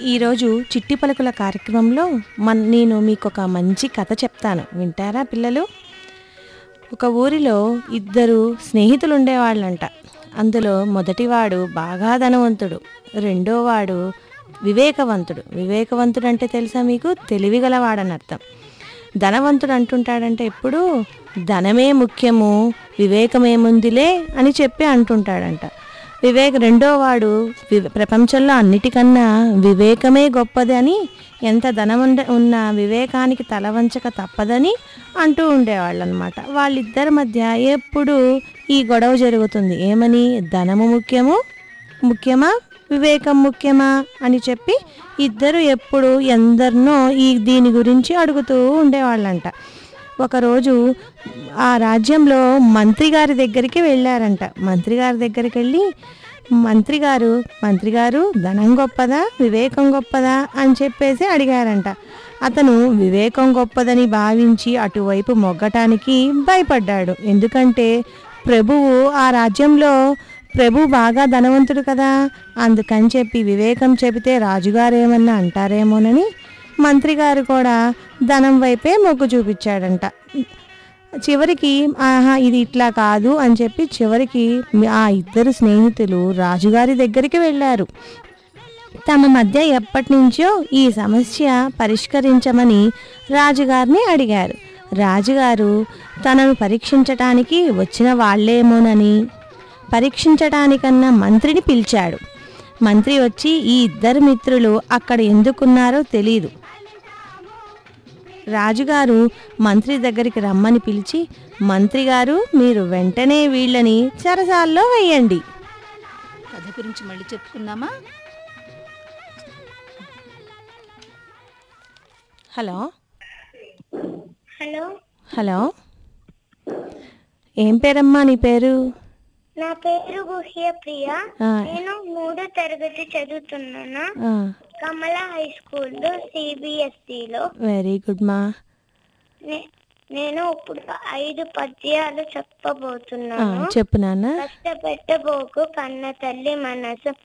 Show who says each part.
Speaker 1: ఈరోజు చిట్టి పలుకుల కార్యక్రమంలో మన నేను మీకు ఒక మంచి కథ చెప్తాను వింటారా పిల్లలు ఒక ఊరిలో ఇద్దరు స్నేహితులు ఉండేవాళ్ళంట అందులో మొదటివాడు బాగా ధనవంతుడు రెండోవాడు వివేకవంతుడు వివేకవంతుడు అంటే తెలుసా మీకు తెలివిగలవాడని అర్థం ధనవంతుడు అంటుంటాడంటే ఎప్పుడు ధనమే ముఖ్యము వివేకమేముందిలే అని చెప్పి అంటుంటాడంట వివేక్ రెండో వాడు వి- ప్రపంచంలో అన్నిటికన్నా వివేకమే గొప్పది అని ఎంత ధనం ఉండ- ఉన్న వివేకానికి తల వంచక తప్పదని అంటూ ఉండేవాళ్ళు అనమాట వాళ్ళిద్దరి మధ్య ఎప్పుడు ఈ గొడవ జరుగుతుంది ఏమని ధనము ముఖ్యము ముఖ్యమా వివేకం ముఖ్యమా అని చెప్పి ఇద్దరు ఎప్పుడు ఎందరినో ఈ దీని గురించి అడుగుతూ ఉండేవాళ్ళంట ఒకరోజు ఆ రాజ్యంలో మంత్రి గారి దగ్గరికి వెళ్ళారంట మంత్రి గారి దగ్గరికి వెళ్ళి మంత్రి గారు మంత్రి గారు ధనం గొప్పదా వివేకం గొప్పదా అని చెప్పేసి అడిగారంట అతను వివేకం గొప్పదని భావించి అటువైపు మొగ్గటానికి భయపడ్డాడు ఎందుకంటే ప్రభువు ఆ రాజ్యంలో ప్రభు బాగా ధనవంతుడు కదా అందుకని చెప్పి వివేకం చెబితే రాజుగారు ఏమన్నా అంటారేమోనని మంత్రి గారు కూడా ధనం వైపే మొగ్గు చూపించాడంట చివరికి ఆహా ఇది ఇట్లా కాదు అని చెప్పి చివరికి ఆ ఇద్దరు స్నేహితులు రాజుగారి దగ్గరికి వెళ్ళారు తమ మధ్య ఎప్పటి నుంచో ఈ సమస్య పరిష్కరించమని రాజుగారిని అడిగారు రాజుగారు తనను పరీక్షించటానికి వచ్చిన వాళ్ళేమోనని పరీక్షించటానికన్నా మంత్రిని పిలిచాడు మంత్రి వచ్చి ఈ ఇద్దరు మిత్రులు అక్కడ ఎందుకున్నారో తెలియదు రాజుగారు మంత్రి దగ్గరికి రమ్మని పిలిచి మంత్రి గారు మీరు వెంటనే వీళ్ళని చెరసాల్లో వేయండి
Speaker 2: కథ గురించి మళ్ళీ చెప్పుకుందామా
Speaker 1: హలో
Speaker 3: హలో
Speaker 1: హలో ఏం పేరమ్మా నీ పేరు
Speaker 3: నా పేరు గుహ్య ప్రియ
Speaker 1: ఆ,
Speaker 3: నేను మూడో తరగతి చదువుతున్నాను
Speaker 1: ఆ,
Speaker 3: కమల హై స్కూల్లో సిబిఎస్ఈలో
Speaker 1: వెరీ గుడ్ మా
Speaker 3: నేను ఇప్పుడు ఐదు పద్యాలు
Speaker 1: ఆ,
Speaker 3: చెప్పబోతున్నాను
Speaker 1: చెప్పు నాన్న
Speaker 3: కష్టపెట్టబోకు కన్న తల్లి మనసు